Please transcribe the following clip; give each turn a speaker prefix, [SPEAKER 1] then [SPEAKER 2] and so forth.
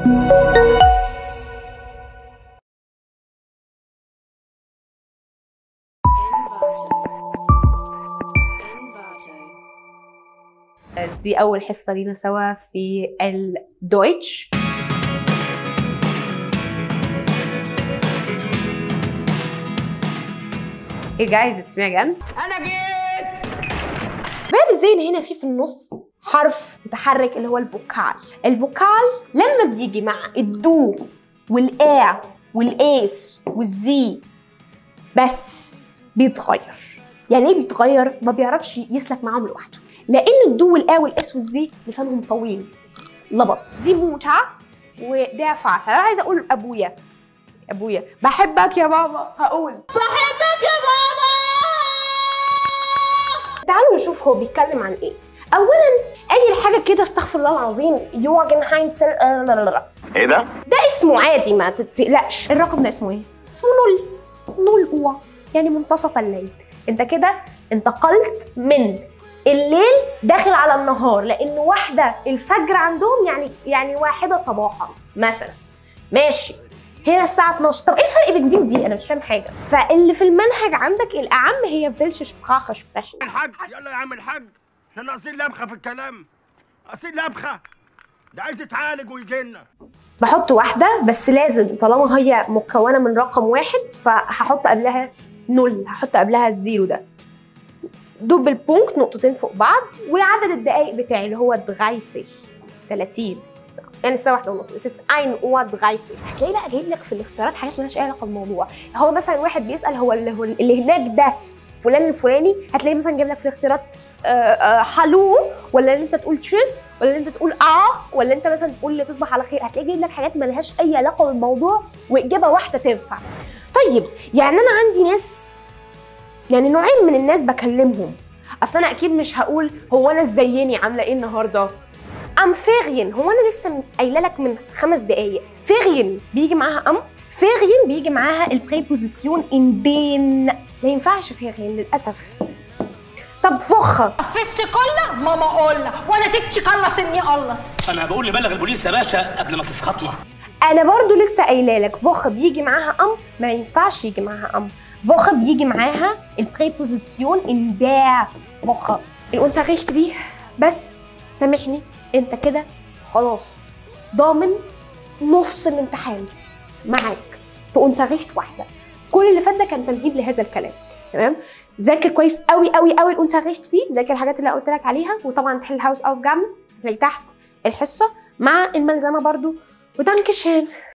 [SPEAKER 1] دي أول حصة لينا سوا في الدويتش Hey guys, it's me again.
[SPEAKER 2] انا جيت
[SPEAKER 1] فاهم ازاي ان هنا في في النص حرف متحرك اللي هو الفوكال الفوكال لما بيجي مع الدو والا والاس والزي بس بيتغير يعني ايه بيتغير ما بيعرفش يسلك معاهم لوحده لان الدو والا والاس والزي لسانهم طويل لبط دي موتة وده فعفة انا عايزه اقول ابويا ابويا بحبك يا بابا هقول تعالوا نشوف هو بيتكلم عن ايه اولا اي حاجه كده استغفر الله العظيم يورجن هاينز لا لا لا
[SPEAKER 2] ايه ده؟
[SPEAKER 1] ده اسمه عادي ما تقلقش الرقم ده اسمه ايه اسمه نول نول هو يعني منتصف الليل انت كده انتقلت من الليل داخل على النهار لان واحده الفجر عندهم يعني يعني واحده صباحا مثلا ماشي هنا الساعة 12 طب ايه الفرق بين دي ودي انا مش فاهم حاجة فاللي في المنهج عندك الاعم هي فيلش شبخاخة شبخاخة
[SPEAKER 2] الحاج يلا يا عم الحاج احنا ناقصين لبخه في الكلام ناقصين لبخه ده عايز يتعالج ويجي لنا
[SPEAKER 1] بحط واحدة بس لازم طالما هي مكونة من رقم واحد فهحط قبلها نول هحط قبلها الزيرو ده دوبل بونكت نقطتين فوق بعض وعدد الدقايق بتاعي اللي هو دغايسي 30 يعني الساعة واحدة ونص es ist ein Uhr 30 هتلاقي بقى جايب لك في الاختيارات حاجات مالهاش اي علاقة بالموضوع هو مثلا واحد بيسأل هو اللي, هو اللي هناك ده فلان الفلاني هتلاقيه مثلا جايب لك في الاختيارات آه، آه، حلو ولا ان انت تقول تشيس ولا ان انت تقول اه ولا انت مثلا تقول تصبح على خير هتلاقيه جايب لك حاجات مالهاش اي علاقة بالموضوع واجابة واحدة تنفع طيب يعني انا عندي ناس يعني نوعين من الناس بكلمهم اصل انا اكيد مش هقول هو انا ازيني عامله ايه النهارده ام فيغين هو انا لسه قايله لك من خمس دقايق فيغين بيجي معاها ام فيغين بيجي معاها البريبوزيسيون ان دين ما ينفعش فيغين للاسف طب فخه
[SPEAKER 3] فست كله ماما قولة وانا تتشي قلص اني قلص
[SPEAKER 4] انا بقول لبلغ البوليس يا باشا قبل ما تسخطنا
[SPEAKER 1] انا برضو لسه قايله لك فوخ بيجي معاها ام ما ينفعش يجي معاها ام فوخ بيجي معاها البريبوزيسيون ان دا فوخ الانتريخت دي بس سامحني انت كده خلاص ضامن نص الامتحان معاك في انتريخت واحده كل اللي فات ده كان تمهيد لهذا الكلام تمام ذاكر كويس قوي قوي قوي الانتريخت دي ذاكر الحاجات اللي قلت لك عليها وطبعا تحل هاوس اوف جامن زي تحت الحصه مع الملزمه برضو ودانكشن